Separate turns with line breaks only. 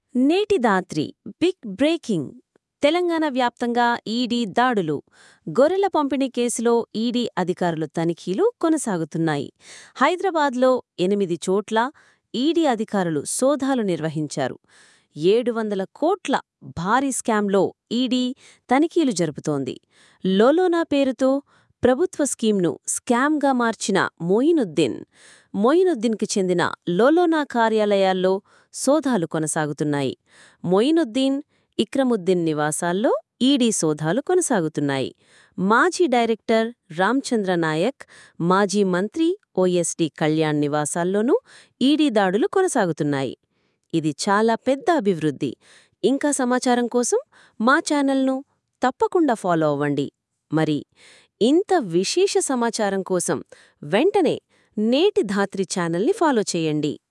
నేటి Dhatri big breaking Telangana వ్యాప్తంగా ED దాడులు గొర్రెల పంపిణీ కేసులో ఈడీ అధికారులు తనిఖీలు కొనసాగుతున్నాయి హైదరాబాద్లో ఎనిమిది చోట్ల ఈడీ అధికారులు సోదాలు నిర్వహించారు ఏడు వందల కోట్ల భారీ స్కామ్లో ఈడీ తనిఖీలు జరుపుతోంది లోలోనా పేరుతో ప్రభుత్వ స్కీమ్ను స్కామ్గా మార్చిన మొయినుద్దీన్ మొయినుద్దీన్కి చెందిన లోలోనా కార్యాలయాల్లో సోదాలు కొనసాగుతున్నాయి మొయినుద్దీన్ ఇక్రముద్దీన్ నివాసాల్లో ఈడీ సోదాలు కొనసాగుతున్నాయి మాజీ డైరెక్టర్ రామ్చంద్ర నాయక్ మాజీ మంత్రి ఓఎస్డీ కళ్యాణ్ నివాసాల్లోనూ ఈడీ దాడులు కొనసాగుతున్నాయి ఇది చాలా పెద్ద అభివృద్ధి ఇంకా సమాచారం కోసం మా ఛానల్ను తప్పకుండా ఫాలో అవ్వండి మరి ఇంత విశేష సమాచారం కోసం వెంటనే నేటి ధాత్రి ఛానల్ని ఫాలో చేయండి